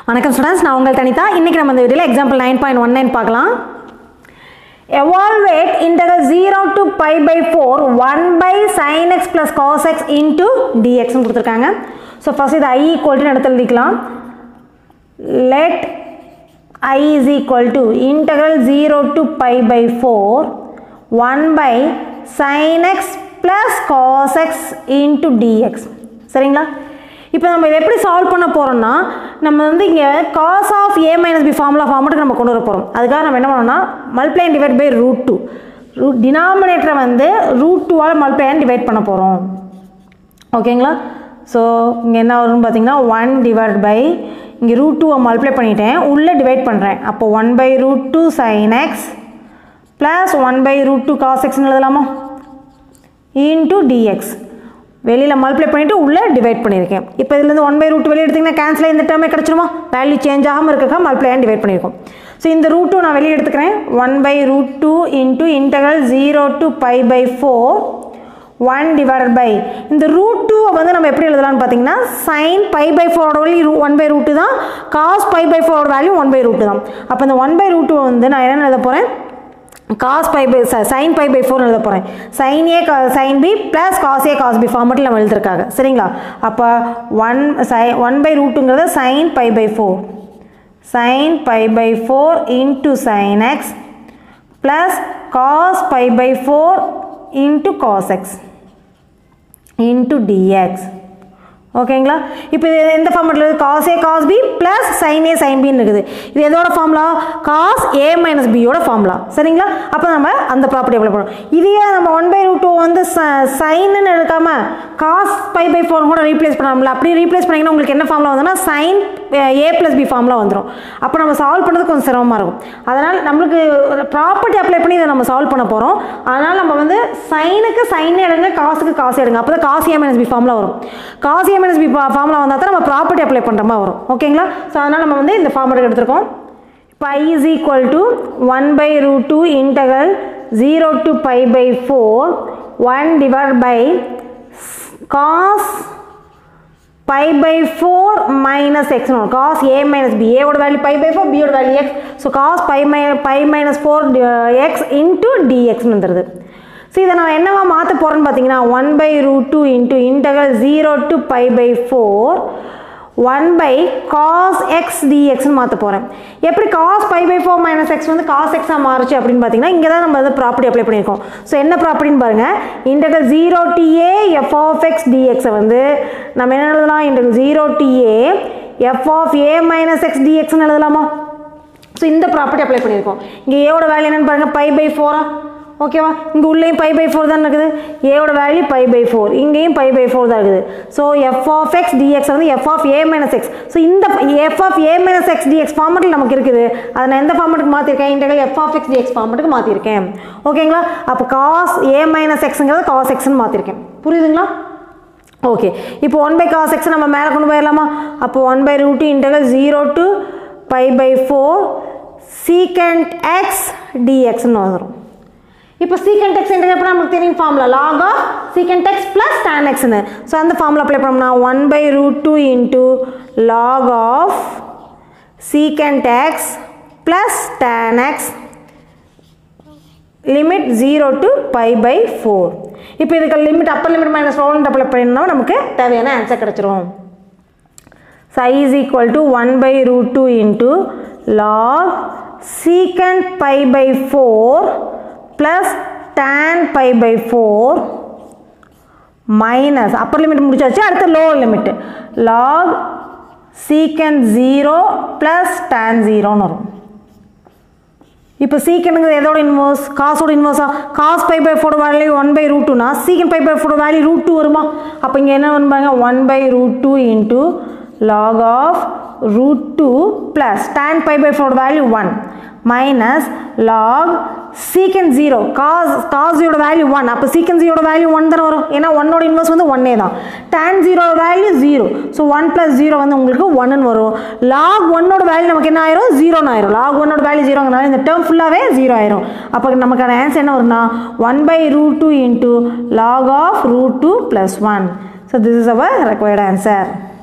வணக்கம் ஸ்டூடெண்ட்ஸ் நான் உங்கள் தனிதா இன்றைக்கி நம்ம இந்த வீடியோவில் example nine point one nine பார்க்கலாம் evaluate integral 0 to pi by 4 1 by sin x plus cos x into dx னு கொடுத்துருக்காங்க ஸோ ஃபஸ்ட் இது i equal to இடத்துல எழுதிக்கலாம் let i is equal to integral 0 to pi by 4 1 by sin x plus cos x into dx சரிங்களா இப்போ நம்ம இதை எப்படி சால்வ் பண்ண போகிறோம்னா நம்ம வந்து இங்கே cos of A minus B formula ஃபார்மெட்டுக்கு நம்ம கொண்டு வர போகிறோம் அதுக்காக நம்ம என்ன பண்ணோம்னா multiply divide by root two ரூட் டினாமினேட்டரை வந்து ரூட் டூவால் மல்டிப்ளை டிவைட் பண்ண போகிறோம் ஓகேங்களா ஸோ இங்கே என்ன வரும்னு பார்த்தீங்கன்னா ஒன் டிவைட் பை இங்கே ரூட் டூவை மல்டிப்ளை பண்ணிட்டேன் உள்ளே டிவைட் பண்ணுறேன் அப்போ one by root two sine X plus one by root two cos எக்ஸ்னு எழுதலாமா இன்டூ டிஎக்ஸ் வெளியில் மல்டிப்ளை பண்ணிவிட்டு உள்ளே டிவைட் பண்ணியிருக்கேன் இப்போ இதுலேருந்து ஒன் பை ரூட் வெளியே எடுத்திங்கன்னா கேன்சல் இந்த டேர்மே கிடச்சிருமா வேல்யூ சேஞ்ச் ஆகாமல் இருக்கா மல்டிப்ளை அண்ட் டிவைட் பண்ணியிருக்கோம் ஸோ இந்த ரூட் டூ நான் வெளியே எடுத்துக்கிறேன் one by root two into integral zero to pi by four one divided by இந்த ரூட் டூவை வந்து நம்ம எப்படி எழுதலாம்னு பார்த்தீங்கன்னா சைன் பை பை ஃபோரோட வேல்யூ ஒன் பை ரூட்டு தான் காஸ் பை பை ஃபோரோட வேல்யூ ஒன் பை ரூட்டு தான் அப்போ இந்த ஒன் பை ரூட்டு வந்து நான் என்ன எழுத போகிறேன் cos pi by sine pi by four எழுத போகிறேன் sine A sine B plus cos A cos B ஃபார்மெட்டில் நம்ம எழுதிருக்காங்க சரிங்களா அப்போ ஒன் சை ஒன் பை ரூட்டுங்கிறது sine pi by four sine pi by four into sine X plus cos pi by four into cos X into d x ஓகேங்களா இப்போ இது எந்த ஃபார்மெட்டில் இருக்குது cos A cos B plus sine A sine பின்னு இருக்குது இது எதோட ஃபார்முலா காஸ் ஏ மைனஸ் பியோட ஃபார்முலா சரிங்களா அப்போ நம்ம அந்த ப்ராப்பர்ட்டி அப்ளை பண்ணுறோம் இதையே நம்ம ஒன் பை ரூட் டூ வந்து சைன்னு எடுக்காம காஸ் பை பை ஃபோர் கூட ரீப்ளேஸ் பண்ணலாம்ல அப்படி ரீப்ளேஸ் பண்ணிங்கன்னா உங்களுக்கு என்ன ஃபார்முலா வந்துன்னா sine A plus B formula வந்துடும் அப்போ நம்ம சால்வ் பண்ணுறது கொஞ்சம் சிரமமாக இருக்கும் அதனால் நம்மளுக்கு ப்ராப்பர்ட்டி அப்ளை பண்ணி இதை நம்ம சால்வ் பண்ண போகிறோம் அதனால் நம்ம வந்து சைனுக்கு சைன் எடுங்க காசுக்கு காசு எடுங்க அப்போ தான் cos A minus B formula வரும் cos A minus B formula வந்தால் தான் நம்ம ப்ராப்பர்ட்டி அப்ளை பண்ணுற மாதிரி வரும் ஓகேங்களா ஸோ அதனால் நம்ம வந்து இந்த ஃபார்மெட்டுக்கு எடுத்திருக்கோம் இப்போ i is equal to 1 by root 2 integral 0 to pi by 4 1 divided by cos pi by 4 minus x no cos a minus b a ஓட வேல்யூ pi by 4 b ஓட value x so cos pi, mi- pi minus 4 uh, x into dx னு வந்துருது so இதை நான் என்னவா மாற்ற போகிறேன்னு பார்த்தீங்கன்னா one by root two into integral zero to pi by four one by cos X டிஎக்ஸ்னு மாற்ற போகிறேன் எப்படி cos pi by four minus X வந்து காஸ் எக்ஸாக மாறுச்சு அப்படின்னு பார்த்தீங்கன்னா இங்கே தான் நம்ம வந்து ப்ராப்பர்ட்டி அப்ளை பண்ணியிருக்கோம் ஸோ என்ன ப்ராப்பர்ட்டின்னு பாருங்கள் integral zero to A F of X டிஎக்ஸை வந்து நம்ம என்ன எழுதலாம் integral zero to A F of A minus X டிஎக்ஸ்னு எழுதலாமா ஸோ இந்த ப்ராப்பர்ட்டி அப்ளை பண்ணியிருக்கோம் இங்கே ஏவோட வேல்யூ என்னென்னு பாருங்கள் பை பை ஃபோரா ஓகேவா இங்கே உள்ளேயும் பை பை ஃபோர் தான் இருக்குது ஏவோட வேல்யூ பை பை ஃபோர் இங்கேயும் பை பை ஃபோர் தான் இருக்குது so F of X d x வந்து F of A minus X so இந்த F of A minus X d x ஃபார்மெட்டில் நமக்கு இருக்குது அதை நான் எந்த ஃபார்மெட்டுக்கு மாற்றிருக்கேன் integral F of X d x ஃபார்மெட்டுக்கு மாற்றிருக்கேன் ஓகேங்களா அப்போ காஸ் ஏ மைனஸ் எக்ஸுங்கிறது காஸ் எக்ஸ்னு மாற்றிருக்கேன் புரியுதுங்களா ஓகே இப்போ ஒன் பை காஸ் எக்ஸ் நம்ம மேலே கொண்டு போயிடலாமா அப்போ one by root integral zero to pi by four secant X டிஎக்ஸ்னு வரும் இப்போ சீக்கண்ட் எக்ஸ் என்றப்போ நமக்கு தெரியும் formula log of secant X plus tan எக்ஸ்னு ஸோ அந்த ஃபார்முலா அப்ளை பண்ணோம்னா one by root two into log of secant X plus tan X limit zero to pi by four இப்போ இதுக்கு லிமிட் அப்பர் லிமிட் மைனஸ் லோன் apply பண்ணோம்னா நமக்கு தேவையான answer கிடச்சிரும் so i is equal to 1 by root 2 into log secant pi by 4 plus tan pi by 4 minus upper limit முடிச்சாச்சு அடுத்து lower limit log secant 0 plus tan 0 னு வரும் இப்போ சீக்கனுங்கிறது எதோட இன்வர்ஸ் காசோட இன்வர்ஸா cos pi by four value one by root டூனா secant pi by four value root two வருமா அப்போ இங்கே என்ன பண்ணுவாங்க one by root two into log of root 2 plus tan pi by 4 value 1 minus log secant 0 cos cos 0 value 1 அப்போ secant 0 value 1 தானே வரும் ஏன்னா 1 ஓட இன்வர்ஸ் வந்து 1 தான் tan 0 value 0 ஸோ 1 plus 0 வந்து உங்களுக்கு 1 ன்னு வரும் log 1 ஓட வேல்யூ நமக்கு என்ன ஆயிரும் 0 ஆயிரும் log 1 ஓட வேல்யூ 0 இந்த டேர்ம் ஃபுல்லாகவே 0 ஆயிரும் அப்போ நமக்கான ஆன்சர் என்ன வரும்னா 1 by root 2 into log of root 2 plus 1 so this is our required answer